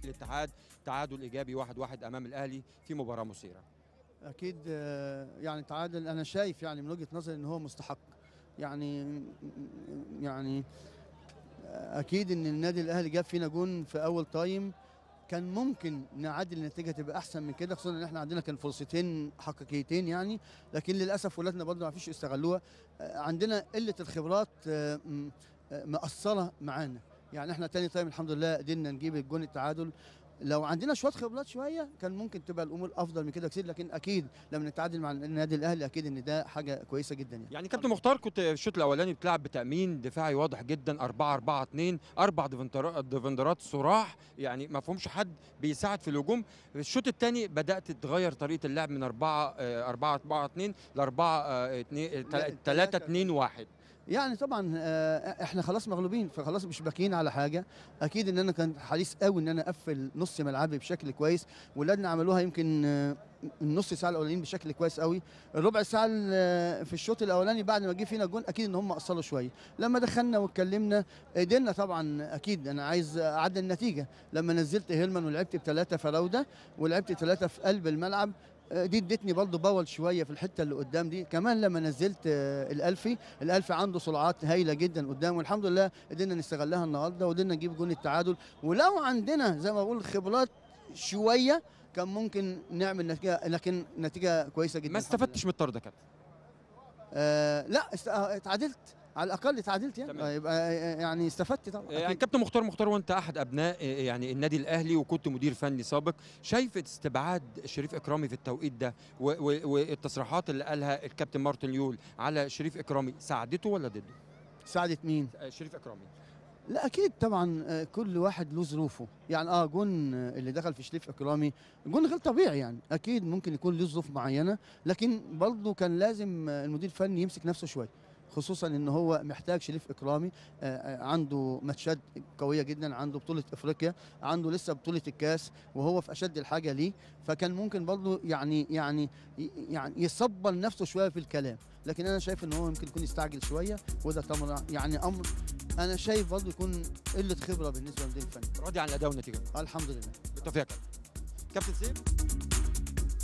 الاتحاد تعادل ايجابي 1-1 واحد واحد امام الاهلي في مباراه مثيره اكيد آه، يعني تعادل انا شايف يعني من وجهه نظري ان هو مستحق يعني يعني اكيد ان النادي الاهلي جاب فينا جون في اول تايم كان ممكن نعدل النتيجه تبقى احسن من كده خصوصا ان احنا عندنا كان فرصتين حقيقيتين يعني لكن للاسف ولادنا برضه ما فيش استغلوها آه، عندنا قله الخبرات آه، م- آه، مقصره معانا يعني احنا تاني تايم الحمد لله قدرنا نجيب الجون التعادل لو عندنا شويه خبرات شويه كان ممكن تبقى الامور افضل من كده كتير لكن اكيد لما نتعادل مع النادي الاهلي اكيد ان ده حاجه كويسه جدا يعني يعني كابتن مختار كنت في الشوط الاولاني بتلعب بتامين دفاعي واضح جدا 4 4 2 اربع ديفندرات ديفندرات صراح يعني ما فيهمش حد بيساعد في الهجوم في الشوط الثاني بدات تغير طريقه اللعب من 4 4 4 2 ل 4 2 3 2 1 يعني طبعا آه، احنا خلاص مغلوبين فخلاص مش باكيين على حاجه اكيد ان انا كان حريص قوي ان انا اقفل نص ملعبي بشكل كويس ولادنا عملوها يمكن آه، النص ساعه الاولانيين بشكل كويس قوي الربع ساعه ال- في الشوط الاولاني بعد ما جه فينا جون اكيد ان هم قصروا شويه لما دخلنا واتكلمنا قدرنا طبعا اكيد انا عايز اعدل النتيجه لما نزلت هيلمان ولعبت بثلاثه فراوده ولعبت ثلاثه في قلب الملعب آه، دي ادتني برضه باول شويه في الحته اللي قدام دي كمان لما نزلت آه، الالفي الالفي عنده سرعات هايله جدا قدام والحمد لله قدرنا نستغلها النهارده وقدرنا نجيب جون التعادل ولو عندنا زي ما بقول خبرات شويه كان ممكن نعمل نتيجه لكن نتيجه كويسه جدا ما الحمد لله. استفدتش من الطرد يا كابتن آه لا است... آه، اتعادلت على الاقل اتعادلت يعني تمام. آه، يبقى آه، يعني استفدت طبعا يعني أكيد. كابتن مختار مختار وانت احد ابناء يعني النادي الاهلي وكنت مدير فني سابق شايف استبعاد شريف اكرامي في التوقيت ده و- و- والتصريحات اللي قالها الكابتن مارتن يول على شريف اكرامي ساعدته ولا ضده؟ ساعدت مين آه، شريف اكرامي لا اكيد طبعا آه، كل واحد له ظروفه يعني اه جون آه، اللي دخل في شريف اكرامي جون غير طبيعي يعني اكيد ممكن يكون له ظروف معينه لكن برضه كان لازم آه، المدير الفني يمسك نفسه شويه خصوصا ان هو محتاج شريف اكرامي آه، آه، عنده ماتشات قويه جدا عنده بطوله افريقيا عنده لسه بطوله الكاس وهو في اشد الحاجه ليه فكان ممكن برضه يعني يعني يعني يصبر نفسه شويه في الكلام لكن انا شايف ان هو يمكن يكون يستعجل شويه وده طبعا يعني امر انا شايف برضه يكون قله خبره بالنسبه للمدير الفني راضي عن الاداء والنتيجه آه، الحمد لله بالتوفيق يا كابتن كابتن سيف